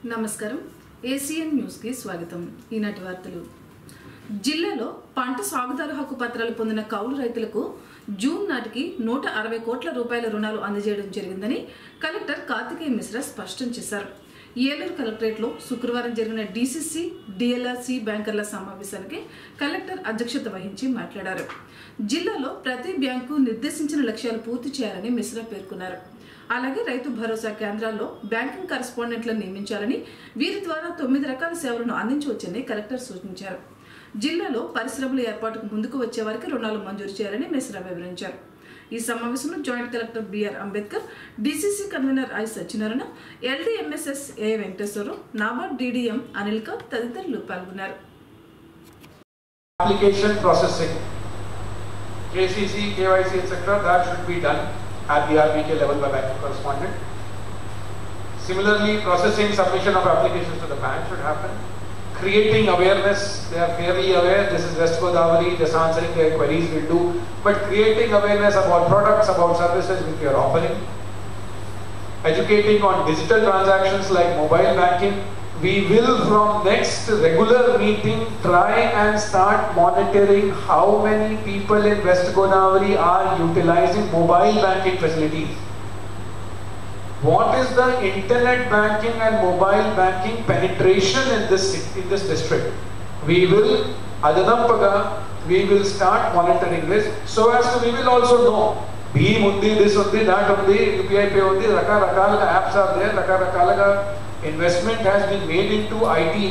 నమస్కారం ఏసీఎన్ న్యూస్కి స్వాగతం ఈనాటి వార్తలు జిల్లాలో పంట సాగుదారు హక్కు పత్రాలు పొందిన కౌలు రైతులకు జూన్ నాటికి నూట అరవై కోట్ల రూపాయల రుణాలు అందజేయడం జరిగిందని కలెక్టర్ కార్తికేయ మిశ్రా స్పష్టం చేశారు ఏలూరు కలెక్టరేట్లో శుక్రవారం జరిగిన డీసీసీ డిఎల్ఆర్సీ బ్యాంకర్ల సమావేశానికి కలెక్టర్ అధ్యక్షత వహించి మాట్లాడారు జిల్లాలో ప్రతి బ్యాంకు నిర్దేశించిన లక్ష్యాలు పూర్తి చేయాలని మిశ్రా పేర్కొన్నారు అలాగే రైతు భరోసా కేంద్రాల్లో బ్యాంకింగ్ కరెస్పాండెంట్లను నియమించాలని వీరి ద్వారా తొమ్మిది రకాల సేవలను అందించవచ్చని కలెక్టర్ సూచించారు జిల్లాలో పరిశ్రమల ఏర్పాటుకు ముందుకు వచ్చే వారికి రుణాలు మంజూరు చేయాలని మిశ్రా వివరించారు ఈ సమావేశంలో joint collector BR Ambedkar DCC convener I Satyanarayana LDMSS A Venkateswararao NABARD DDM Anil Kaur తదితరులు పాల్గొన్నారు application processing, KCC, KYC, etc., that should be done at the RBK level by banking correspondent. Similarly, processing submission of applications to the bank should happen. Creating awareness, they are fairly aware, this is West Godavari, just answering their queries will do, but creating awareness about products, about services which we are offering. Educating on digital transactions like mobile banking, we will from next regular meeting try and start monitoring how many people in West Godavari are utilizing mobile banking facilities. What is the internet banking and mobile banking penetration in this in this district? We will Adanampaga, we will start monitoring this so as to we will also know Bhim ఉంది this ఉంది that ఉంది UPI pay ఉంది రకరకాలుగా apps are there రకరకాలుగా investment has been made into IT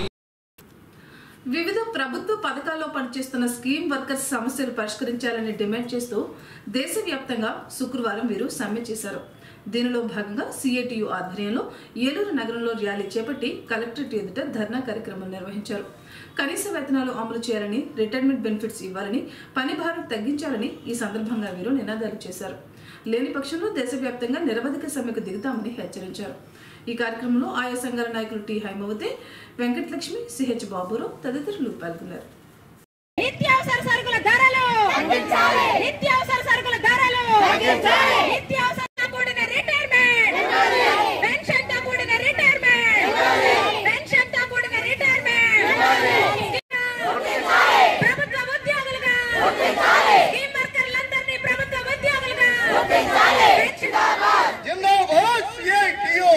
వివిధ ప్రభుత్వ పథకాల్లో పనిచేస్తున్న స్కీమ్ వర్కర్స్ సమస్యలు పరిష్కరించాలని డిమాండ్ చేస్తూ దేశవ్యాప్తంగా శుక్రవారం వీరు సమ్మె చేశారు దీనిలో భాగంగా సిఐటియు ఆధ్వర్యంలో ఏలూరు నగరంలో ర్యాలీ చేపట్టి కలెక్టరేట్ ఎదుట ధర్నా కార్యక్రమం నిర్వహించారు కనీస వేతనాలు అమలు చేయాలని రిటైర్మెంట్ బెనిఫిట్స్ ఇవ్వాలని పని భారం తగ్గించాలని ఈ సందర్భంగా వీరు నినాదాలు చేశారు లేని పక్షంలో దేశవ్యాప్తంగా నిరవధిక సమ్మెకు దిగుతామని హెచ్చరించారు ఈ కార్యక్రమంలో ఆయా సంఘాల నాయకులు టి హైమవతి వెంకటలక్ష్మి సిహెచ్ బాబురావు తదితరులు పాల్గొన్నారు నిత్యావసర సరుకుల ధరలు నిత్యావసర సరుకుల ధరలు నిత్యావసర కూడిన రిటైర్మెంట్ పెన్షన్ తో కూడిన రిటైర్మెంట్ పెన్షన్ తో కూడిన రిటైర్మెంట్ ప్రభుత్వ ఉద్యోగులుగా స్కీమ్ వర్కర్లందరినీ ప్రభుత్వ ఉద్యోగులుగా పెన్షన్ జిందాబాద్ సిఐటియు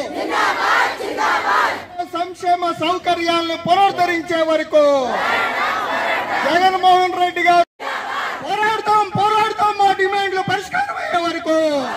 సంక్షేమ సౌకర్యాలను పునరుద్ధరించే వరకు జగన్మోహన్ రెడ్డి గారు పోరాడతాం పోరాడతాం మా డిమాండ్లు పరిష్కారం అయ్యే వరకు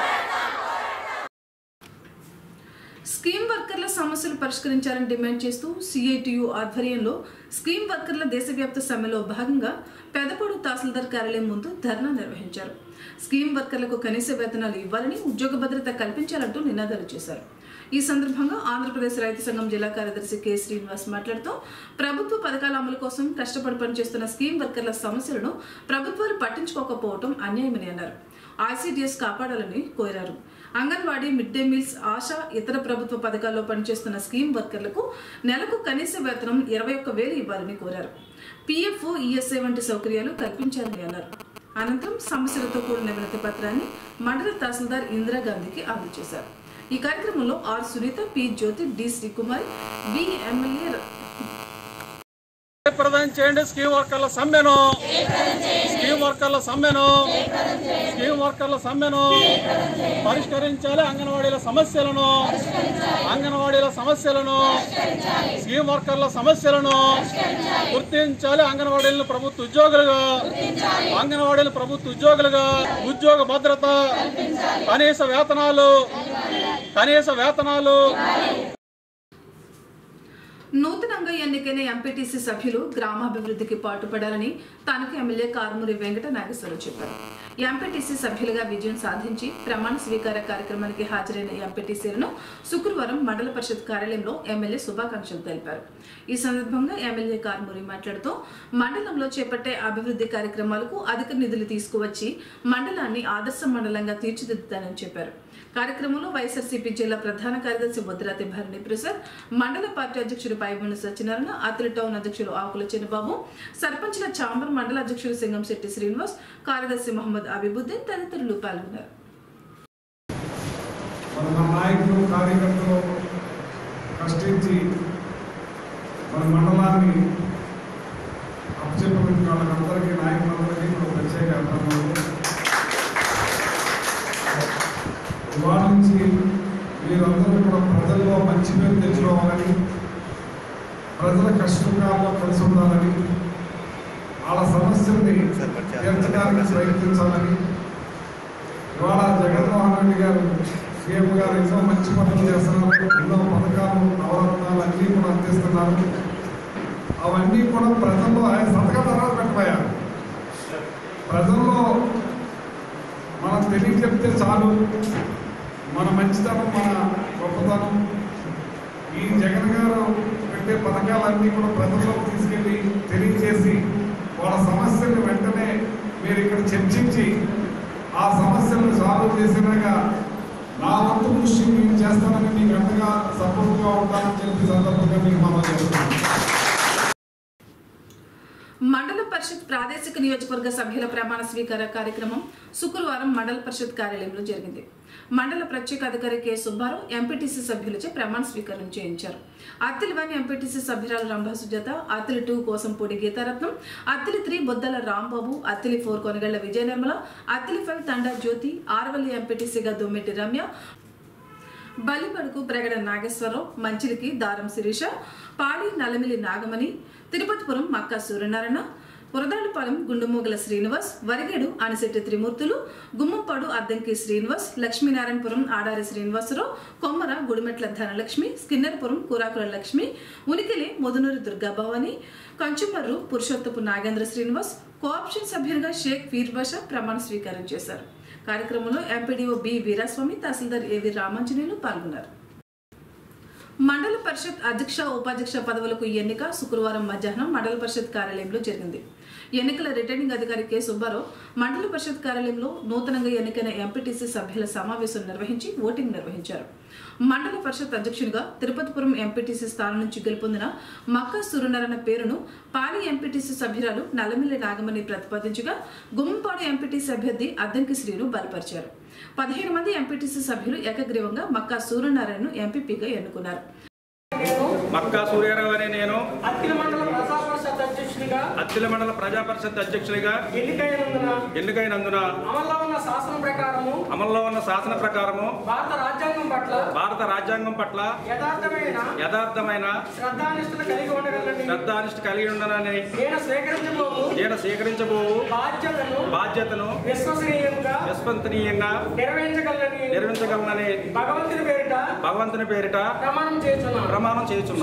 స్కీమ్ వర్కర్ల సమస్యలు పరిష్కరించాలని డిమాండ్ చేస్తూ సిఐటియు ఆధ్వర్యంలో స్కీమ్ వర్కర్ల దేశవ్యాప్త సమ్మెలో భాగంగా పెదపూడు తహసీల్దార్ కార్యాలయం ముందు ధర్నా నిర్వహించారు స్కీమ్ వర్కర్లకు కనీస వేతనాలు ఇవ్వాలని ఉద్యోగ భద్రత కల్పించాలంటూ నినాదాలు చేశారు ఈ సందర్భంగా ఆంధ్రప్రదేశ్ రైతు సంఘం జిల్లా కార్యదర్శి కె శ్రీనివాస్ మాట్లాడుతూ ప్రభుత్వ పథకాల అమలు కోసం కష్టపడి పనిచేస్తున్న స్కీమ్ వర్కర్ల సమస్యలను ప్రభుత్వాలు పట్టించుకోకపోవడం అన్యాయమని అన్నారు ఐసీడీఎస్ కాపాడాలని కోరారు anganwadi mid day meals ASHA ఇతర ప్రభుత్వ పథకాల్లో పనిచేస్తున్న స్కీమ్ వర్కర్లకు నెలకు కనీస వేతనం ఇరవై ఒక్క వేలు ఇవ్వాలని కోరారు పీఎఫ్ ఈఎస్ఐ వంటి సౌకర్యాలు కల్పించాలని అన్నారు అనంతరం సమస్యలతో కూడిన వినతి పత్రాన్ని మండల తహసీల్దార్ ఇందిరాగాంధీకి అందజేశారు ఈ కార్యక్రమంలో R Sunitha P Jyothi D Srikumari B MLA ప్రదానం చేయండి స్కీమ్ వర్కర్ల సమ్మెను స్కీమ్ వర్కర్ల సమ్మెను స్కీమ్ వర్కర్ల సమ్మెను పరిష్కరించాలి అంగన్వాడీల సమస్యలను అంగన్వాడీల సమస్యలను స్కీమ్ వర్కర్ల సమస్యలను గుర్తించాలి అంగన్వాడీలను ప్రభుత్వ ఉద్యోగులుగా అంగన్వాడీలు ప్రభుత్వ ఉద్యోగులుగా ఉద్యోగ భద్రత కనీస వేతనాలు కనీస వేతనాలు నూతనంగా ఎన్నికైన ఎంపీటీసీ సభ్యులు గ్రామాభివృద్ధికి పాటుపడాలని తనకు ఎమ్మెల్యే కారుమూరి వెంకట నాగేశ్వరరావు చెప్పారు ఎంపీటీసీ సభ్యులుగా విజయం సాధించి ప్రమాణ స్వీకార కార్యక్రమానికి హాజరైన ఎంపీటీసీలను శుక్రవారం మండల పరిషత్ కార్యాలయంలో ఎమ్మెల్యే శుభాకాంక్షలు తెలిపారు ఈ సందర్భంగా ఎమ్మెల్యే కారుమూరి మాట్లాడుతూ మండలంలో చేపట్టే అభివృద్ధి కార్యక్రమాలకు అధిక నిధులు తీసుకువచ్చి మండలాన్ని ఆదర్శ మండలంగా తీర్చిదిద్దుతానని చెప్పారు కార్యక్రమంలో వైఎస్ఆర్సీపీ జిల్లా ప్రధాన కార్యదర్శి బొద్దురాతి భరణి ప్రసాద్ మండల పార్టీ అధ్యక్షుడు పైబొండి సత్యనారాయణ అతలి టౌన్ అధ్యక్షుడు ఆకుల చిన్నబాబు సర్పంచ్ల చాంబర్ మండల అధ్యక్షుడు సింగంశెట్టి శ్రీనివాస్ కార్యదర్శి మహమ్మద్ అబిబుద్దీన్ తదితరులు పాల్గొన్నారు మన నాయకులు కార్యకర్తలు కష్టించి మండలాన్ని అప్పచెప్పడానికి వాళ్ళకందరికీ నాయకులందరికీ కూడా ప్రత్యేక అభినందనలు ఇవాళ నుంచి మీరందరూ కూడా ప్రజల్లో మంచి పేరు తెచ్చుకోవాలని ప్రజల కష్టకాలంలో కలిసి ఉండాలని వాళ్ళ సమస్యల్ని తీర్చడానికి ప్రయత్నించాలని ఇవాళ జగన్మోహన్ రెడ్డి గారు సీఎం గారు ఎన్నో మంచి పనులు చేస్తున్నారు ఎన్నో పథకాలు నవరత్నాలు అన్నీ కూడా అందిస్తున్నారు అవన్నీ కూడా ప్రజల్లో ఆయన సంతకం తర్వాత పెట్టబోయారు ప్రజల్లో మనం తెలియజెప్తే చాలు మన మంచితనం మన గొప్పతనం ఈ జగన్ గారు పెట్టే పథకాలన్నీ కూడా ప్రజల్లోకి తీసుకెళ్ళి తెలియజేసి వాళ్ళ సమస్యలను వెంటనే మీరు ఇక్కడ చర్చించి ఆ సమస్యలను సాల్వ్ చేసినాక నా వంతు కృషి నేను చేస్తానని మీకు అంతగా సపోర్ట్గా ఉంటానని చెప్పి సందర్భంగా మీకు మనం చేస్తున్నాను మండల పరిషత్ ప్రాదేశిక నియోజకవర్గ సభ్యుల ప్రమాణ స్వీకార కార్యక్రమం శుక్రవారం మండల పరిషత్ కార్యాలయంలో జరిగింది మండల ప్రత్యేక అధికారి కె సుబ్బారావు ఎంపీటీసీ సభ్యులచే ప్రమాణ స్వీకారం చేయించారు అత్తిలివాని ఎంపీటీసీ సభ్యురాలు రంభా సుజాత అత్తిలి టూ కోసం Podi Geetharatnam Attili three Boddala Rambabu Attili four Konagalla Vijaya Nirmala Attili five Thanda Jyothi Aravalli ఎంపీటీసీగా దొమ్మిటి రమ్య బలిపడుకు ప్రగడ నాగేశ్వరరావు మంచిలికి దారం శిరీష పాడి నలమిలి నాగమణి తిరుపతిపురం మక్కా సూర్యనారాయణ పురదాడుపాలెం గుండుమూగల శ్రీనివాస్ వరిగేడు అనిశెట్టి త్రిమూర్తులు గుమ్మంపాడు అద్దంకి శ్రీనివాస్ లక్ష్మీనారాయణపురం ఆడారి శ్రీనివాసరావు కొమ్మర గుడిమెట్ల ధనలక్ష్మి స్కిన్నెరపురం కూరాకుల లక్ష్మి ఉనికిలి ముదునూరి దుర్గాభవాని కంచుమర్రు పురుషోత్తపు నాగేంద్ర శ్రీనివాస్ కోఆప్షన్ సభ్యులుగా షేక్ ఫీర్ బాషా ప్రమాణ స్వీకారం చేశారు కార్యక్రమంలో ఎంపీడీఓ బి వీరాస్వామి తహసీల్దార్ ఏవి రామాంజనేయులు పాల్గొన్నారు మండల పరిషత్ అధ్యక్ష ఉపాధ్యక్ష పదవులకు ఎన్నిక శుక్రవారం మధ్యాహ్నం మండల పరిషత్ కార్యాలయంలో జరిగింది ఎన్నికల రిటర్నింగ్ అధికారి కె సుబ్బారావు మండల పరిషత్ కార్యాలయంలో నూతనంగా ఎన్నికైన ఎంపీటీసీ సభ్యుల సమావేశం నిర్వహించి ఓటింగ్ నిర్వహించారు మండల పరిషత్ అధ్యక్షునిగా తిరుపతిపురం ఎంపీటీసీ స్థానం నుంచి గెలుపొందిన మక్కా సూర్యనారాయణ పేరును పాలి ఎంపీటీసీ సభ్యురాలు నల్లమిల్లి నాగమణి ప్రతిపాదించగా గుమ్మంపాడు ఎంపీటీసీ అభ్యర్థి అద్దంకి శ్రీను బలపరిచారు పదిహేను మంది ఎంపీటీసీ సభ్యులు ఏకగ్రీవంగా మక్కా సూర్యనారాయణను ఎంపీపీగా ఎన్నుకున్నారు మక్కా సూర్యారావు అనే నేను అఖిల మండల ప్రజా పరిషత్ అధ్యక్షునిగా అత్తిల మండల ప్రజా పరిషత్ అధ్యక్షుడిగా ఎన్నికైనందున ఎన్నికైనందున అమల్లో ఉన్న శాసనం ప్రకారము అమల్లో ఉన్న శాసన ప్రకారము భారత రాజ్యాంగం పట్ల భారత రాజ్యాంగం పట్ల యథార్థమైన యథార్థమైన శ్రద్ధానిష్టలు కలిగి ఉండగలని శ్రద్ధానిష్ట కలిగి ఉండనని నేను స్వీకరించబోవు నేను స్వీకరించబోవు బాధ్యతను బాధ్యతను విశ్వసనీయంగా విశ్వసనీయంగా నిర్వహించగలని నిర్వహించగలనని భగవంతుని పేరిట భగవంతుని పేరిట ప్రమాణం చేస్తున్నాను ప్రమాణం చేయుచున్నాను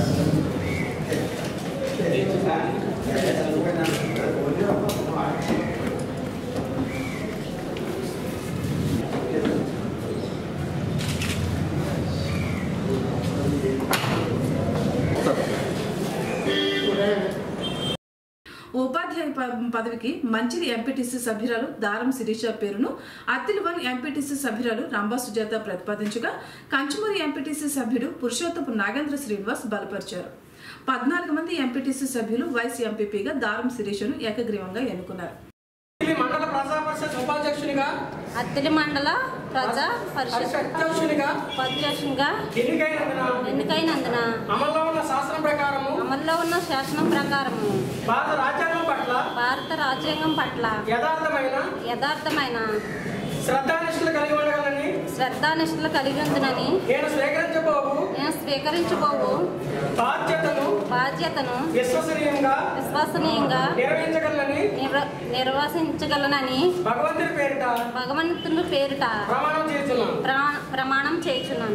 ఉపాధ్యాయ ప- పదవికి మంచిది ఎంపీటీసీ సభ్యురాలు దారం శిరీష పేరును అత్తిలివన్ ఎంపీటీసీ సభ్యురాలు రంభా సుజాత ప్రతిపాదించగా కంచుమూరి ఎంపీటీసీ సభ్యుడు పురుషోత్తపు నాగేంద్ర శ్రీనివాస్ బలపరిచారు పద్నాలుగు మంది ఎంపీటీసీ సభ్యులు వైస్ ఎంపీపీగా దారం శిరీషను ఏకగ్రీవంగా ఎన్నుకున్నారు ఇది మండల ప్రజా పరిషత్ ఉపాధ్యక్షునిగా అత్తిలి మండల ప్రజా పరిషత్ పరిషత్ అధ్యక్షునిగా ఉపాధ్యక్షునిగా ఎన్నికైనందున ఎన్నికైనందున అమల్లో ఉన్న శాసనం ప్రకారము అమల్లో ఉన్న శాసనం ప్రకారము భారత రాజ్యాంగం పట్ల భారత రాజ్యాంగం పట్ల యథార్థమైన యథార్థమైన శ్రద్ధానిష్టలు కలిగి ఉండగలని శ్రద్ధానిష్టలు కలిగి ఉందని నేను స్వీకరించబోవు నేను స్వీకరించబోవు బాధ్యతను బాధ్యతను విశ్వసనీయంగా విశ్వసనీయంగా నిర్వహించగలని నిర్వ- నిర్వహించగలనని భగవంతుని పేరిట భగవంతుని పేరిట ప్రమాణం చేస్తున్నాను ప్రా- ప్రమాణం చేయుచున్నాను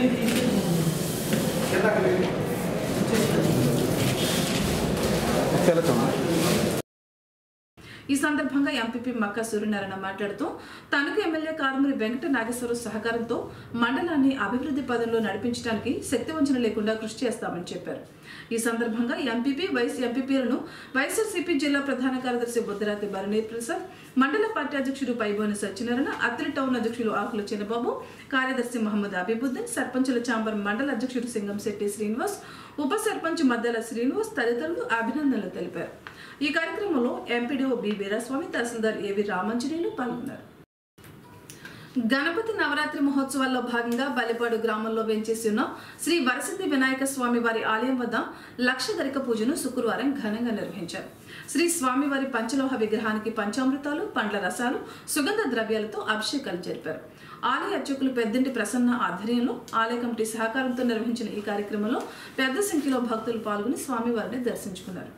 ఈ సందర్భంగా ఎంపీపీ మక్కా సూర్యనారాయణ మాట్లాడుతూ తనకు ఎమ్మెల్యే కారుమూరి వెంకట నాగేశ్వరరావు సహకారంతో మండలాన్ని అభివృద్ధి పదంలో నడిపించడానికి శక్తివంచన లేకుండా కృషి చేస్తామని చెప్పారు ఈ సందర్భంగా ఎంపీపీ వైస్ ఎంపీపీలను వైఎస్ఆర్సీపీ జిల్లా ప్రధాన కార్యదర్శి బుద్ధరాతి భరణీ ప్రసాద్ మండల పార్టీ అధ్యక్షుడు పైబోని సత్యనారాయణ అత్తిలి టౌన్ అధ్యక్షులు ఆకుల చిన్నబాబు కార్యదర్శి మహమ్మద్ అబీబుద్దీన్ సర్పంచుల చాంబర్ మండల అధ్యక్షుడు సింగంశెట్టి శ్రీనివాస్ ఉప సర్పంచ్ మద్దెల శ్రీనివాస్ తదితరులు అభినందనలు తెలిపారు ఈ కార్యక్రమంలో ఎంపీడీఓ బి వీరాస్వామి తహసీల్దార్ ఏవి రామాంజనేయులు పాల్గొన్నారు గణపతి నవరాత్రి మహోత్సవాల్లో భాగంగా బలిపాడు గ్రామంలో వేంచేసి ఉన్న శ్రీ వరసిద్ధి వినాయక స్వామి వారి ఆలయం వద్ద లక్ష గరిక పూజను శుక్రవారం ఘనంగా నిర్వహించారు శ్రీ స్వామివారి పంచలోహ విగ్రహానికి పంచామృతాలు పండ్ల రసాలు సుగంధ ద్రవ్యాలతో అభిషేకాలు జరిపారు ఆలయ అర్చకులు పెద్దంటి ప్రసన్న ఆధ్వర్యంలో ఆలయ కమిటీ సహకారంతో నిర్వహించిన ఈ కార్యక్రమంలో పెద్ద సంఖ్యలో భక్తులు పాల్గొని స్వామివారిని దర్శించుకున్నారు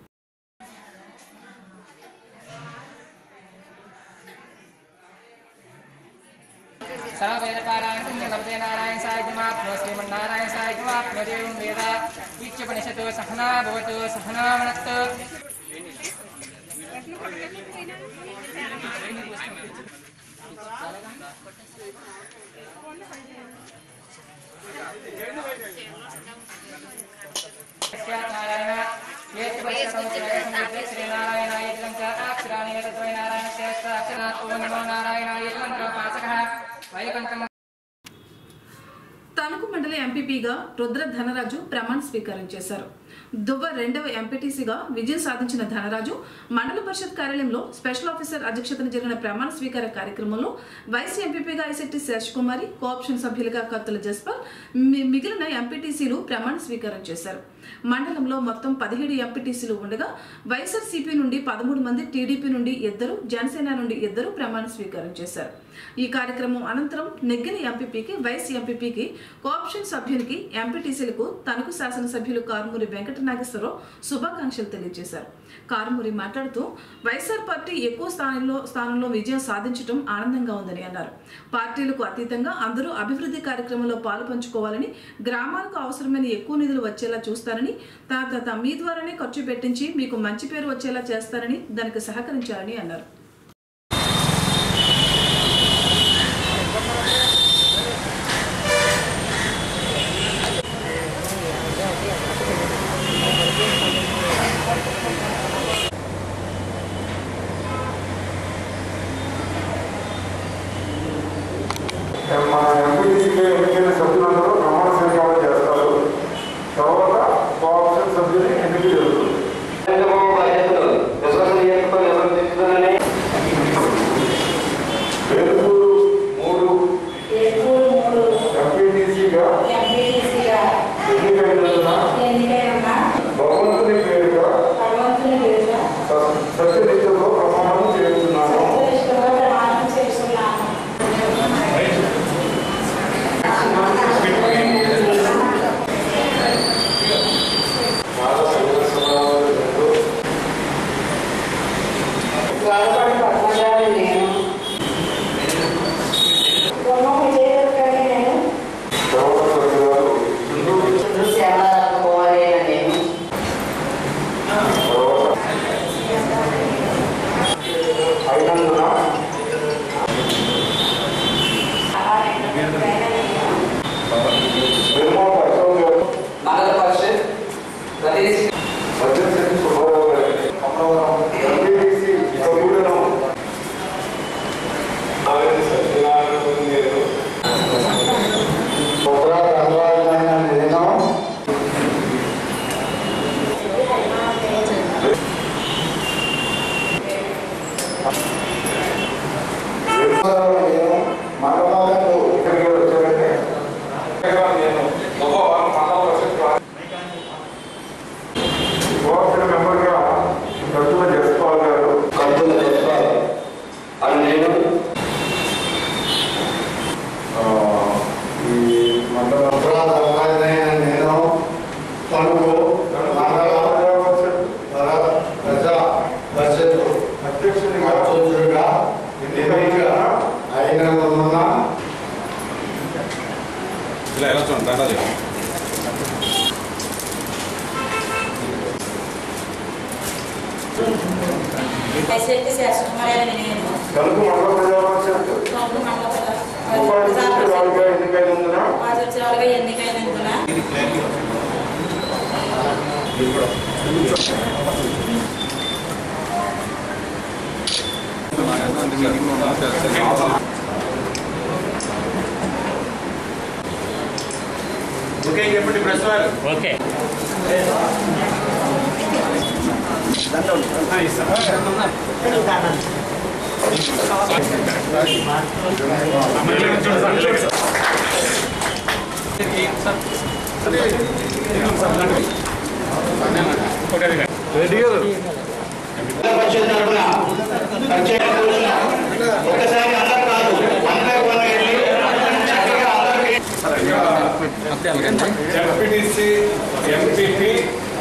सर्ववेदकारायण गणपते नारायण साहित्यमाप्नो श्रीमन्नारायण साहित्यमाप्नो देवं वेद वीक्षपनिषतो सहना भवतु सहना वनक्तु नारायण श्रीनारायणाय अक्षराणि तत्वै नारायणस्य अक्षरात् ओम नमो नारायणाय मन्त्रोपासकः వైకుంఠం తణుకు మండలి ఎంపీపీగా రుద్ర ధనరాజు ప్రమాణ స్వీకారం చేశారు దువ్వ రెండవ ఎంపీటీసీగా విజయం సాధించిన ధనరాజు మండల పరిషత్ కార్యాలయంలో స్పెషల్ ఆఫీసర్ అధ్యక్షతన జరిగిన ప్రమాణ స్వీకార కార్యక్రమంలో వైస్ ఎంపీపీగా ఐసెట్టి శేషకుమారి కోఆప్షన్ సభ్యులుగా కత్తుల జస్పాల్ మి- మిగిలిన ఎంపీటీసీలు ప్రమాణ స్వీకారం చేశారు మండలంలో మొత్తం పదిహేడు ఎంపీటీసీలు ఉండగా వైఎస్ఆర్సీపీ నుండి పదమూడు మంది టీడీపీ నుండి ఇద్దరు జనసేన నుండి ఇద్దరు ప్రమాణ స్వీకారం చేశారు ఈ కార్యక్రమం అనంతరం నెగ్గిన ఎంపీపీకి వైస్ ఎంపీపీకి కోఆప్షన్ సభ్యునికి ఎంపీటీసీలకు తణుకు శాసనసభ్యులు కారుమూరి వెంకట నాగేశ్వరరావు శుభాకాంక్షలు తెలియజేశారు కారుమూరి మాట్లాడుతూ వైఎస్ఆర్ పార్టీ ఎక్కువ స్థానంలో స్థానంలో విజయం సాధించడం ఆనందంగా ఉందని అన్నారు పార్టీలకు అతీతంగా అందరూ అభివృద్ధి కార్యక్రమంలో పాలు పంచుకోవాలని గ్రామాలకు అవసరమైన ఎక్కువ నిధులు వచ్చేలా చూస్తారని తర్వాత మీ ద్వారానే ఖర్చు పెట్టించి మీకు మంచి పేరు వచ్చేలా చేస్తారని దానికి సహకరించాలని అన్నారు మన ఎంపీటీసీగా ఎన్నికైన సభ్యులందరూ ప్రమాణ స్వీకారం చేస్తారు తర్వాత కోఆప్షన్ సభ్యుని ఎన్నిక జరుగుతుంది వేల్పూరు మూడు ఎంపీటీసీగా ఎన్నికైనందున భగవంతుని పేరుగా సత్యనిత్యంలో ప్రమాణం చేస్తున్నాను చాలా సంవత్సరాలు తర్వాత సభ్యురాలు అయినందున నిర్మల్ అశోక్ గారు మండల పరిషత్ ప్రదేశ్ మధ్యశక్తి సుబ్బారావు గారికి అమరావరం ఎంపీటీసీ సభ్యులను ఆయన సత్యనారాయణ నేను కొత్తగా కలవాలైన నేను నేను మండలాలకు ఇక్కడికి వచ్చానంటే నేను ఒక వారం మండల పరిషత్ కోఆప్షన్ మెంబర్గా కట్టుల జస్పాల్ గారు కత్తుల జస్పాల్ అని నేను ఆ, ఈ మండల అపరాధమైన నేను తణుకు మండల ప్రజా పరిషత్ అధ్యక్షునిగా అధ్యక్షుడిగా ఎన్నిక అయినందున ఇలా ఎలా చూడండి దాంట్లో చెప్పండి. ఎస్ఎల్టీ శాసనకుమారి అని నేను తణుకు మండల ప్రజా పరిషత్ తొమ్మిది మండల ఉపాధ్యక్షురాలుగా ఎన్నికైనందున ఉపాధ్యక్షురాలుగా ఎన్నికైనందున ఓకే చెప్పండి ప్రెస్ వారు ఓకే పరిషత్ తరఫున ప్రత్యేక సూచన ఒకసారి అందరు కాదు అందరూ కూడా వెళ్ళి చక్కగా అందరికీ జడ్పీటీసీ ఎంపీపీ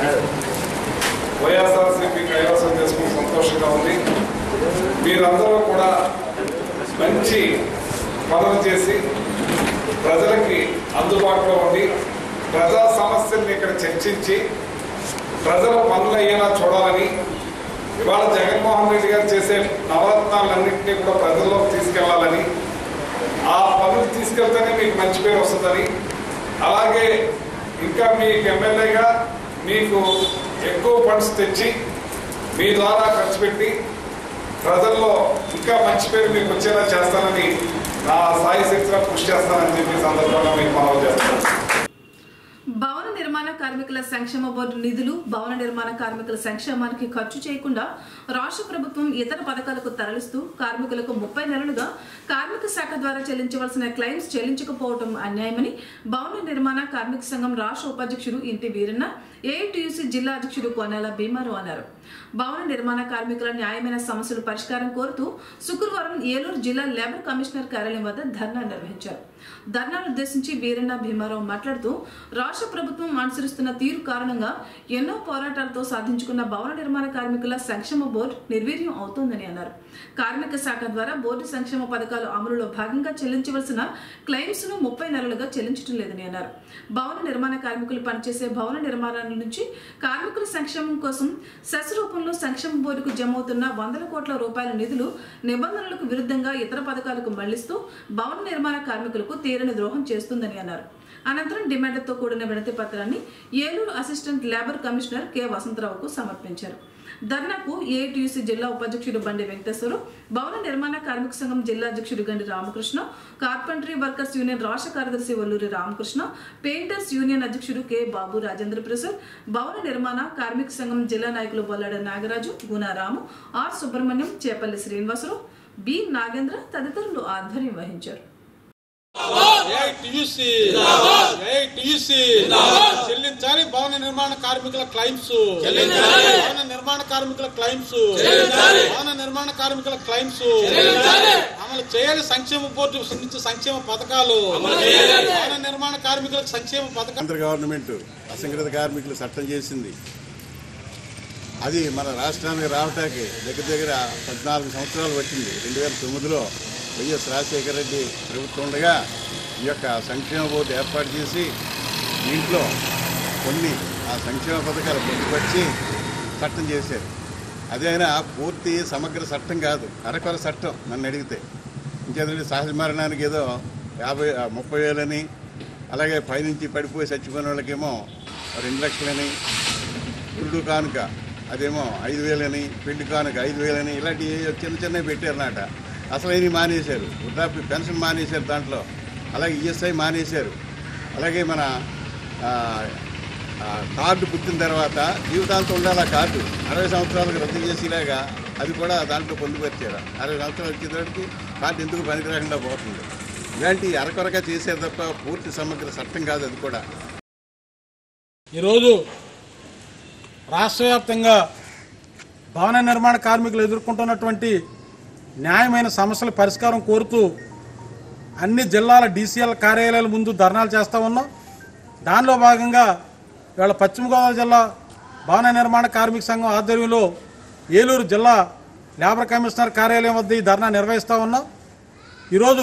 వైఎస్ఆర్సీపీ కైవసం చేసుకుని సంతోషంగా ఉంది మీరందరూ కూడా మంచి పనులు చేసి ప్రజలకి అందుబాటులో ఉండి ప్రజా సమస్యల్ని ఇక్కడ చర్చించి ప్రజల పనులు అయ్యేలా చూడాలని ఇవాళ జగన్మోహన్ రెడ్డి గారు చేసే నవరత్నాలన్నింటినీ కూడా ప్రజల్లోకి తీసుకెళ్లాలని ఆ పనులు తీసుకెళ్తేనే మీకు మంచి పేరు వస్తుందని అలాగే ఇంకా మీకు ఎమ్మెల్యేగా మీకు ఎక్కువ ఫండ్స్ తెచ్చి మీ ద్వారా ఖర్చు పెట్టి ప్రజల్లో ఇంకా మంచి పేరు మీకు వచ్చేలా చేస్తానని నా సాయి శక్తిగా కృషి చేస్తానని చెప్పి ఈ సందర్భంగా మీకు మనవి చేస్తాను భవన నిర్మాణ కార్మికుల సంక్షేమ బోర్డు నిధులు భవన నిర్మాణ కార్మికుల సంక్షేమానికి ఖర్చు చేయకుండా రాష్ట్ర ప్రభుత్వం ఇతర పథకాలకు తరలిస్తూ కార్మికులకు ముప్పై నెలలుగా కార్మిక శాఖ ద్వారా చెల్లించవలసిన క్లెయిమ్స్ చెల్లించకపోవడం అన్యాయమని భవన నిర్మాణ కార్మిక సంఘం రాష్ట్ర ఉపాధ్యక్షుడు ఇంటి వీరన్న ఏఐటియుసి జిల్లా అధ్యక్షుడు కొనేల భీమారావు అన్నారు భవన నిర్మాణ కార్మికుల న్యాయమైన సమస్యల పరిష్కారం కోరుతూ శుక్రవారం ఏలూరు జిల్లా లేబర్ కమిషనర్ కార్యాలయం వద్ద ధర్నా నిర్వహించారు ధర్నాను ఉద్దేశించి వీరన్న భీమారావు మాట్లాడుతూ రాష్ట్ర ప్రభుత్వం అనుసరిస్తున్న తీరు కారణంగా ఎన్నో పోరాటాలతో సాధించుకున్న భవన నిర్మాణ కార్మికుల సంక్షేమ బోర్డు నిర్వీర్యం అవుతోందని అన్నారు కార్మిక శాఖ ద్వారా బోర్డు సంక్షేమ పథకాలు అమలులో భాగంగా చెల్లించవలసిన క్లెయిమ్స్ ను ముప్పై నెలలుగా చెల్లించడం లేదని అన్నారు భవన నిర్మాణ కార్మికులు పనిచేసే భవన నిర్మాణాల నుంచి కార్మికుల సంక్షేమం కోసం సెస్ రూపంలో సంక్షేమ బోర్డుకు జమ అవుతున్న వందల కోట్ల రూపాయల నిధులు నిబంధనలకు విరుద్ధంగా ఇతర పథకాలకు మళ్లిస్తూ భవన నిర్మాణ కార్మికులకు తీరని ద్రోహం చేస్తుందని అన్నారు అనంతరం డిమాండ్లతో కూడిన వినతి పత్రాన్ని Eluru assistant labour commissioner K వసంతరావుకు సమర్పించారు ధర్నాకు ఏఐటియుసి జిల్లా ఉపాధ్యక్షుడు బండి వెంకటేశ్వరు భవన నిర్మాణ కార్మిక సంఘం జిల్లా అధ్యక్షుడు గండి రామకృష్ణ కార్పెంటరీ వర్కర్స్ యూనియన్ రాష్ట్ర కార్యదర్శి వల్లూరి రామకృష్ణ పెయింటర్స్ యూనియన్ అధ్యక్షుడు కె బాబు రాజేంద్ర ప్రసాద్ భవన నిర్మాణ కార్మిక సంఘం జిల్లా నాయకులు బొల్లాడ నాగరాజు గుణారాము ఆర్ సుబ్రహ్మణ్యం చేపల్లి శ్రీనివాసరావు బి నాగేంద్ర తదితరులు ఆధ్వర్యం వహించారు ఏఐటియుసి ఏఐటియుసి చెల్లించాలి భవన నిర్మాణ కార్మికుల క్లైమ్స్ భవన నిర్మాణ కార్మికుల క్లైమ్స్ భవన నిర్మాణ కార్మికుల క్లైమ్స్ అమలు చేయాలి సంక్షేమ బోర్డు నుంచి సంక్షేమ పథకాలు భవన నిర్మాణ కార్మికులకు సంక్షేమ పథకాలు కేంద్ర గవర్నమెంట్ అసంఘటిత కార్మికులు చట్టం చేసింది అది మన రాష్ట్రానికి రావటానికి దగ్గర దగ్గర పద్నాలుగు సంవత్సరాలు వచ్చింది రెండు వేల తొమ్మిదిలో వైఎస్ రాజశేఖర రెడ్డి ప్రభుత్వం ఉండగా ఈ యొక్క సంక్షేమ బోర్డు ఏర్పాటు చేసి దీంట్లో కొన్ని ఆ సంక్షేమ పథకాలు పొందుపరిచి చట్టం చేశారు అదైనా పూర్తి సమగ్ర చట్టం కాదు అరకొర చట్టం నన్ను అడిగితే ఇంకేదంటే సహజ మరణానికి ఏదో యాభై ఆ, ముప్పై వేలని అలాగే పైనుంచి పడిపోయి చచ్చిపోయిన వాళ్ళకేమో రెండు లక్షలని పురుడు కానుక అదేమో ఐదు వేలని పెళ్లి కానుక ఐదు వేలని ఇలాంటి చిన్న చిన్నవి పెట్టారన్నమాట అసలు అయినవి మానేశారు వృద్ధాప్య పెన్షన్ మానేశారు దాంట్లో అలాగే ఈఎస్ఐ మానేశారు అలాగే మన ఆ, ఆ, కార్డు పుట్టిన తర్వాత జీవితాంతం ఉండాలి ఆ కార్డు అరవై సంవత్సరాలకు రద్దు చేసేలాగా అది కూడా దాంట్లో పొందుపరిచారు అరవై సంవత్సరాలు వచ్చేటప్పటికి కార్డు ఎందుకు పనికిరాకుండా పోతుంది ఇలాంటి అరకొరగా చేసేది తప్ప పూర్తి సమగ్ర చట్టం కాదు అది కూడా ఈరోజు రాష్ట్ర వ్యాప్తంగా భవన నిర్మాణ కార్మికులు ఎదుర్కొంటున్నటువంటి న్యాయమైన సమస్యల పరిష్కారం కోరుతూ అన్ని జిల్లాల డీసీఎల్ కార్యాలయాల ముందు ధర్నాలు చేస్తూ ఉన్నాం దానిలో భాగంగా ఇవాళ పశ్చిమ గోదావరి జిల్లా భవన నిర్మాణ కార్మిక సంఘం ఆధ్వర్యంలో ఏలూరు జిల్లా లేబర్ కమిషనర్ కార్యాలయం వద్ద ఈ ధర్నా నిర్వహిస్తూ ఉన్నాం ఈరోజు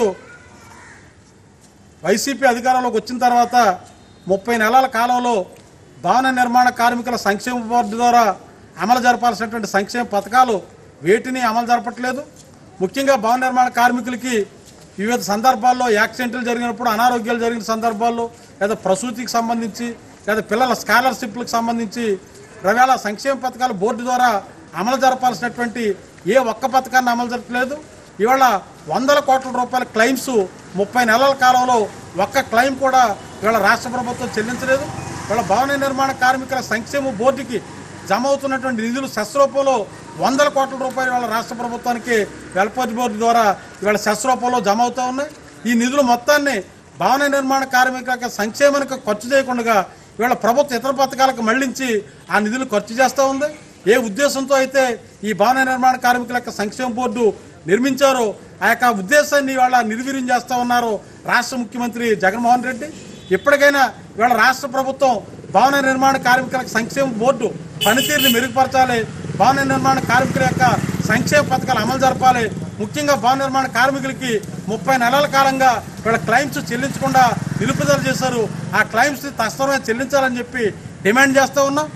వైసీపీ అధికారంలోకి వచ్చిన తర్వాత ముప్పై నెలల కాలంలో భవన నిర్మాణ కార్మికుల సంక్షేమ బోర్డు ద్వారా అమలు జరపాల్సినటువంటి సంక్షేమ పథకాలు వేటిని అమలు జరపట్లేదు ముఖ్యంగా భవన నిర్మాణ కార్మికులకి వివిధ సందర్భాల్లో యాక్సిడెంట్లు జరిగినప్పుడు అనారోగ్యాలు జరిగిన సందర్భాల్లో లేదా ప్రసూతికి సంబంధించి లేదా పిల్లల స్కాలర్షిప్లకు సంబంధించి రవేళ సంక్షేమ పథకాలు బోర్డు ద్వారా అమలు జరపాల్సినటువంటి ఏ ఒక్క పథకాన్ని అమలు జరపలేదు ఇవాళ వందల కోట్ల రూపాయల క్లెయిమ్స్ ముప్పై నెలల కాలంలో ఒక్క క్లెయిమ్ కూడా ఇవాళ రాష్ట్ర ప్రభుత్వం చెల్లించలేదు ఇవాళ భవన నిర్మాణ కార్మికుల సంక్షేమ బోర్డుకి జమ అవుతున్నటువంటి నిధులు సెస్ రూపంలో వందల కోట్ల రూపాయలు ఇవాళ రాష్ట్ర ప్రభుత్వానికి వెల్ఫేర్ బోర్డు ద్వారా ఇవాళ సెస్ రూపంలో జమ అవుతూ ఉన్నాయి ఈ నిధులు మొత్తాన్ని భవన నిర్మాణ కార్మికుల సంక్షేమానికి ఖర్చు చేయకుండా ఇవాళ ప్రభుత్వ ఇతర పథకాలకు మళ్లించి ఆ నిధులు ఖర్చు చేస్తూ ఉంది ఏ ఉద్దేశంతో అయితే ఈ భవన నిర్మాణ కార్మికుల యొక్క సంక్షేమ బోర్డు నిర్మించారో ఆ యొక్క ఉద్దేశాన్ని ఇవాళ నిర్వీర్యం చేస్తూ ఉన్నారు రాష్ట్ర ముఖ్యమంత్రి జగన్మోహన్ రెడ్డి ఇప్పటికైనా ఇవాళ రాష్ట్ర ప్రభుత్వం భవన నిర్మాణ కార్మికుల సంక్షేమ బోర్డు పనితీరుని మెరుగుపరచాలి భవన నిర్మాణ కార్మికుల యొక్క సంక్షేమ పథకాలు అమలు జరపాలి ముఖ్యంగా భవన నిర్మాణ కార్మికులకి ముప్పై నెలల కాలంగా వీళ్ళ క్లైమ్స్ చెల్లించకుండా నిలుపుదల చేశారు ఆ క్లైమ్స్ తక్షణమే చెల్లించాలని చెప్పి డిమాండ్ చేస్తూ ఉన్నాం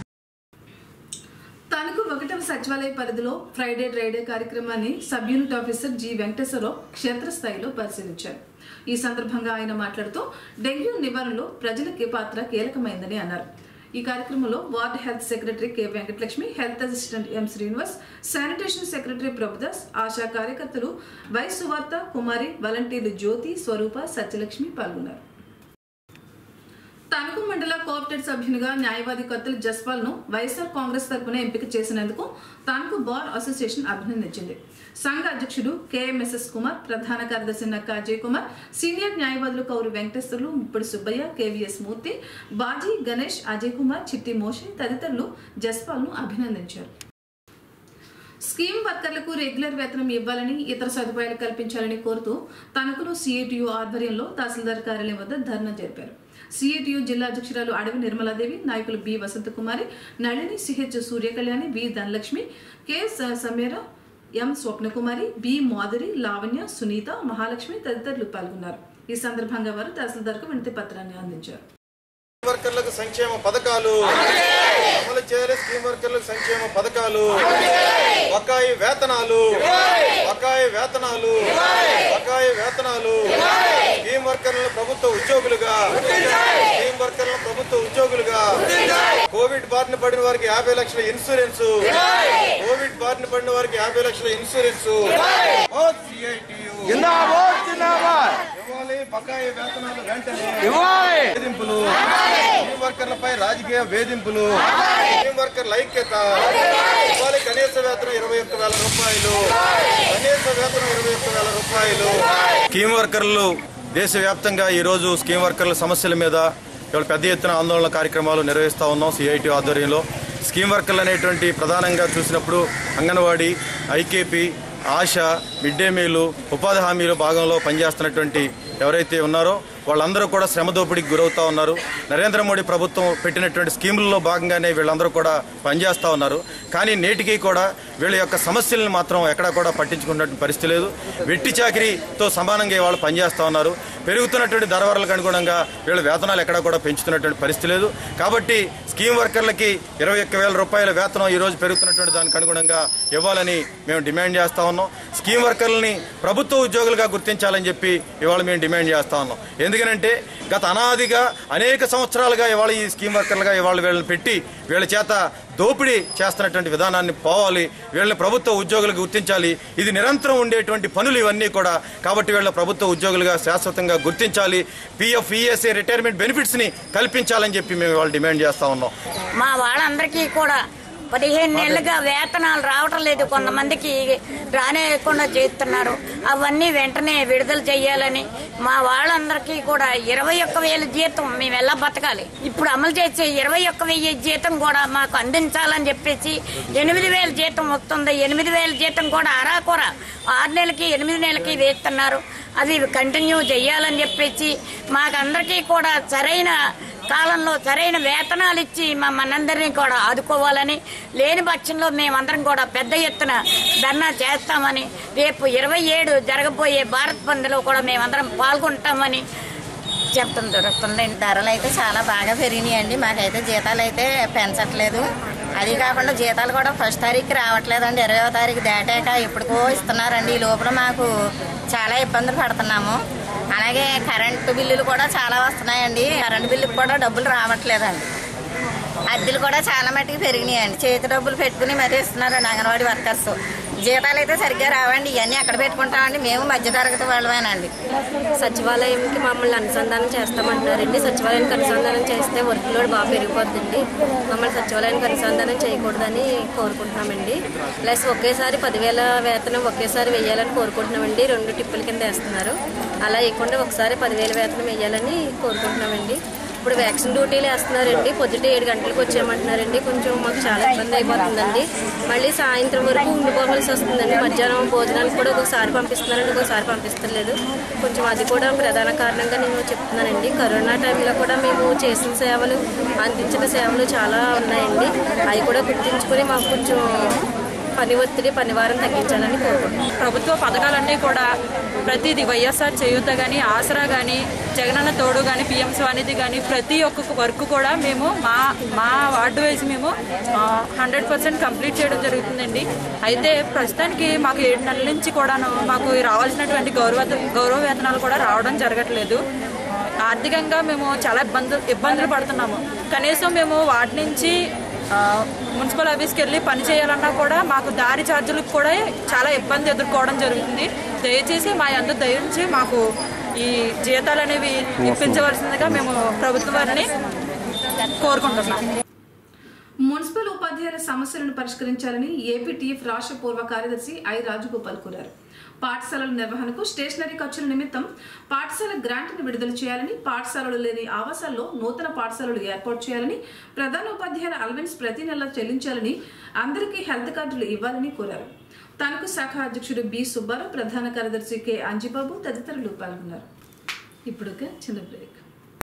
తణుకు ఒకటవ సచివాలయ పరిధిలో ఫ్రైడే డ్రైడే కార్యక్రమాన్ని sub unit officer G Venkateswararao క్షేత్రస్థాయిలో పరిశీలించారు ఈ సందర్భంగా ఆయన మాట్లాడుతూ డెంగ్యూ నివారణలో ప్రజలకి పాత్ర కీలకమైందని అన్నారు ఈ కార్యక్రమంలో ward health secretary K Venkatalakshmi health assistant M Srinivas sanitation secretary Prabhudas ASHA కార్యకర్తలు వై సువార్త కుమారి వాలంటీర్లు జ్యోతి స్వరూప సత్యలక్ష్మి పాల్గొన్నారు తణుకు మండల కోఆప్టెడ్ సభ్యునిగా న్యాయవాది కత్తుల జస్పాల్ ను వైఎస్ఆర్ కాంగ్రెస్ తరపున ఎంపిక చేసినందుకు తణుకు బార్ అసోసియేషన్ అభినందించింది సంఘ అధ్యక్షుడు కేఎంఎస్ఎస్ కుమార్ ప్రధాన కార్యదర్శి నక్క అజయ్ కుమార్ సీనియర్ న్యాయవాదులు కౌరు వెంకటేశ్వర్లు ముప్పటి సుబ్బయ్య కేవీఎస్ మూర్తి బాజీ గణేష్ అజయ్ కుమార్ చిట్టి మోషి తదితరులు జస్పాల్ ను అభినందించారు స్కీమ్ వర్కర్లకు రెగ్యులర్ వేతనం ఇవ్వాలని ఇతర సదుపాయాలు కల్పించాలని కోరుతూ తణుకులో సిఐటియు ఆధ్వర్యంలో తహసీల్దార్ కార్యాలయం వద్ద ధర్నా జరిపారు సిఐటియు జిల్లా అధ్యక్షురాలు అడవి నిర్మలాదేవి నాయకులు B Vasanthakumari Nalini CH Suryakalyani V Dhanalakshmi K స- సమీర ఎం స్వప్నకుమారి బి మాధురి లావణ్య సునీత మహాలక్ష్మి తదితరులు పాల్గొన్నారు ఈ సందర్భంగా వారు తహసీల్దార్కు వినతి పత్రాన్ని అందించారు వర్కర్లకు సంక్షేమ పథకాలు అమలు చేయాలి స్కీమ్ వర్కర్లకు సంక్షేమ పథకాలు బకాయి వేతనాలు బకాయి వేతనాలు బకాయి వేతనాలు స్కీమ్ వర్కర్లను ప్రభుత్వ ఉద్యోగులుగా స్కీమ్ వర్కర్లను ప్రభుత్వ ఉద్యోగులుగా కోవిడ్ బారిన పడిన వారికి యాభై లక్షల ఇన్సూరెన్స్ కోవిడ్ బారిన పడిన వారికి యాభై లక్షల ఇన్సూరెన్స్ ఇవ్వాలి బకాయి వేతనాలు వెంటనే ఇవ్వాలి. వేధింపులు స్కీమ్ వర్కర్లపై రాజకీయ వేధింపులు స్కీమ్ వర్కర్ల ఐక్యత ఇవ్వాలి కనీస వేతనం ఇరవై ఒక్క వేల రూపాయలు కనీస వేతనం ఇరవై ఒక్క వేల రూపాయలు స్కీమ్ వర్కర్లు దేశవ్యాప్తంగా ఈ రోజు స్కీమ్ వర్కర్ల సమస్యల మీద ఇవాళ పెద్ద ఎత్తున ఆందోళన కార్యక్రమాలు నిర్వహిస్తా ఉన్నాం సిఐటి ఆధ్వర్యంలో స్కీమ్ వర్కర్లు అనేటువంటి ప్రధానంగా చూసినప్పుడు anganwadi IKP ASHA mid day meal ఉపాధి హామీలు భాగంలో పనిచేస్తున్నటువంటి ఎవరైతే ఉన్నారో వాళ్ళందరూ కూడా శ్రమ దోపిడీకి గురవుతా ఉన్నారు నరేంద్ర మోడీ ప్రభుత్వం పెట్టినటువంటి స్కీములలో భాగంగానే వీళ్ళందరూ కూడా పనిచేస్తూ ఉన్నారు కానీ నేటికి కూడా వీళ్ళ యొక్క సమస్యలను మాత్రం ఎక్కడా కూడా పట్టించుకున్నటువంటి పరిస్థితి లేదు వెట్టి చాకిరీతో సమానంగా వాళ్ళు పనిచేస్తూ ఉన్నారు పెరుగుతున్నటువంటి ధరవరలకు అనుగుణంగా వీళ్ళ వేతనాలు ఎక్కడా కూడా పెంచుతున్నటువంటి పరిస్థితి లేదు కాబట్టి స్కీమ్ వర్కర్లకి ఇరవై ఒక్క వేల రూపాయల వేతనం ఈ రోజు పెరుగుతున్నటువంటి దానికి అనుగుణంగా ఇవ్వాలని మేము డిమాండ్ చేస్తా ఉన్నాం స్కీమ్ వర్కర్లని ప్రభుత్వ ఉద్యోగులుగా గుర్తించాలని చెప్పి ఇవాళ మేము డిమాండ్ చేస్తా ఉన్నాం ఎందుకనంటే గత అనాదిగా అనేక సంవత్సరాలుగా ఇవాళ ఈ స్కీమ్ వర్కర్లుగా ఇవాళ వీళ్ళని పెట్టి వీళ్ళ చేత దోపిడీ చేస్తున్నటువంటి విధానాన్ని పోవాలి వీళ్ళని ప్రభుత్వ ఉద్యోగులుగా గుర్తించాలి ఇది నిరంతరం ఉండేటువంటి పనులు ఇవన్నీ కూడా కాబట్టి వీళ్ళ ప్రభుత్వ ఉద్యోగులుగా శాశ్వతంగా గుర్తించాలి పిఎఫ్ ఈఎస్ఏ రిటైర్మెంట్ బెనిఫిట్స్ ని కల్పించాలని చెప్పి మేము ఇవాళ డిమాండ్ చేస్తా ఉన్నాం మా వాళ్ళందరికీ కూడా పదిహేను నెలలుగా వేతనాలు రావటం లేదు కొంతమందికి రానేయకుండా చేస్తున్నారు అవన్నీ వెంటనే విడుదల చేయాలని మా వాళ్ళందరికీ కూడా ఇరవై ఒక్క వేల జీతం మేము ఎలా బతకాలి ఇప్పుడు అమలు చేసే ఇరవై ఒక్క వెయ్యి జీతం కూడా మాకు అందించాలని చెప్పేసి ఎనిమిది వేల జీతం వస్తుంది ఎనిమిది వేల జీతం కూడా అరాకొర ఆరు నెలలకి ఎనిమిది నెలలకి వేస్తున్నారు అది కంటిన్యూ చేయాలని చెప్పేసి మాకందరికీ కూడా సరైన కాలంలో సరైన వేతనాలు ఇచ్చి మనందరినీ కూడా ఆదుకోవాలని లేని పక్షంలో మేమందరం కూడా పెద్ద ఎత్తున ధర్నా చేస్తామని రేపు ఇరవై ఏడు జరగబోయే భారత్ బంద్లో కూడా మేమందరం పాల్గొంటామని చెప్తాం జరుగుతుంది ధరలు అయితే చాలా బాగా పెరిగినాయండి మాకైతే జీతాలు అయితే పెంచట్లేదు అది కాకుండా జీతాలు కూడా ఫస్ట్ తారీఖు రావట్లేదండి ఇరవయో తారీఖు దాటాక ఎప్పటికో ఇస్తున్నారండి ఈ లోపల మాకు చాలా ఇబ్బందులు పడుతున్నాము అలాగే కరెంటు బిల్లులు కూడా చాలా వస్తున్నాయండి కరెంటు బిల్లుకి కూడా డబ్బులు రావట్లేదండి అద్దెలు కూడా చాలా మట్టుకు పెరిగినాయండి చేతి డబ్బులు పెట్టుకుని మరీ ఇస్తున్నారండి అంగన్వాడీ వర్కర్స్ జీతాలు అయితే సరిగ్గా రావండి ఇవన్నీ ఎక్కడ పెట్టుకుంటామండి మేము మధ్యతరగతి వాళ్ళమేనండి సచివాలయంకి మమ్మల్ని అనుసంధానం చేస్తామంటున్నారండి సచివాలయానికి అనుసంధానం చేస్తే వర్క్ లోడ్ బాగా పెరిగిపోతుందండి మమ్మల్ని సచివాలయానికి అనుసంధానం చేయకూడదని కోరుకుంటున్నామండి ప్లస్ ఒకేసారి పదివేల వేతనం ఒకేసారి వేయాలని కోరుకుంటున్నామండి రెండు టిప్పుల కింద వేస్తున్నారు అలా వేయకుండా ఒకసారి పదివేల వేతనం వేయాలని కోరుకుంటున్నామండి ఇప్పుడు వ్యాక్సిన్ డ్యూటీలు వేస్తున్నారండి పొద్దుట ఏడు గంటలకు వచ్చేయమంటున్నారండి కొంచెం మాకు చాలా ఇబ్బంది అయిపోతుందండి మళ్ళీ సాయంత్రం వరకు ఉండిపోవాల్సి వస్తుందండి మధ్యాహ్నం భోజనానికి కూడా ఒకసారి పంపిస్తున్నారండి ఒకసారి పంపిస్తలేదు కొంచెం అది కూడా ప్రధాన కారణంగా నేను చెప్తున్నానండి కరోనా టైంలో కూడా మేము చేసిన సేవలు అందించిన సేవలు చాలా ఉన్నాయండి అవి కూడా గుర్తించుకొని మాకు కొంచెం పని ఒత్తిడి పనివారం తగ్గించాలని కోరుకుంటున్నాను ప్రభుత్వ పథకాలన్నీ కూడా ప్రతిదీ వైఎస్ఆర్ చేయూత కానీ ఆసరా కానీ జగనన్న తోడు కానీ పిఎం స్వానిధి కానీ ప్రతి ఒక్క వర్క్ కూడా మేము మా మా వార్డు వైజ్ మేము హండ్రెడ్ పర్సెంట్ కంప్లీట్ చేయడం జరుగుతుందండి అయితే ప్రస్తుతానికి మాకు ఏడు నెలల నుంచి కూడాను మాకు రావాల్సినటువంటి గౌరవ గౌరవ వేతనాలు కూడా రావడం జరగట్లేదు ఆర్థికంగా మేము చాలా ఇబ్బంది ఇబ్బందులు పడుతున్నాము కనీసం మేము వాటి నుంచి ఆ, మున్సిపల్ ఆఫీస్కి వెళ్ళి పని చేయాలన్నా కూడా మాకు దారి ఛార్జీలకు కూడా చాలా ఇబ్బంది ఎదుర్కోవడం జరుగుతుంది దయచేసి మా అందరూ దయించి మాకు ఈ జీతాలు అనేవి ఇప్పించవలసిందిగా మేము ప్రభుత్వం వారిని కోరుకుంటున్నాం మున్సిపల్ ఉపాధ్యాయుల సమస్యలను పరిష్కరించాలని ఏపీటీఎఫ్ రాష్ట్ర పూర్వ కార్యదర్శి ఐ రాజగోపాల్ కోరారు పాఠశాలల నిర్వహణకు స్టేషనరీ ఖర్చుల నిమిత్తం పాఠశాల గ్రాంట్ను విడుదల చేయాలని పాఠశాలలు లేని ఆవాసాల్లో నూతన పాఠశాలలు ఏర్పాటు చేయాలని ప్రధాన ఉపాధ్యాయుల అలవెన్స్ ప్రతి నెల చెల్లించాలని అందరికీ హెల్త్ కార్డులు ఇవ్వాలని కోరారు తణుకు శాఖ అధ్యక్షుడు బి సుబ్బారావు ప్రధాన కార్యదర్శి కె అంజిబాబు తదితరులు పాల్గొన్నారు ఇప్పుడు ఒక చిన్న బ్రేక్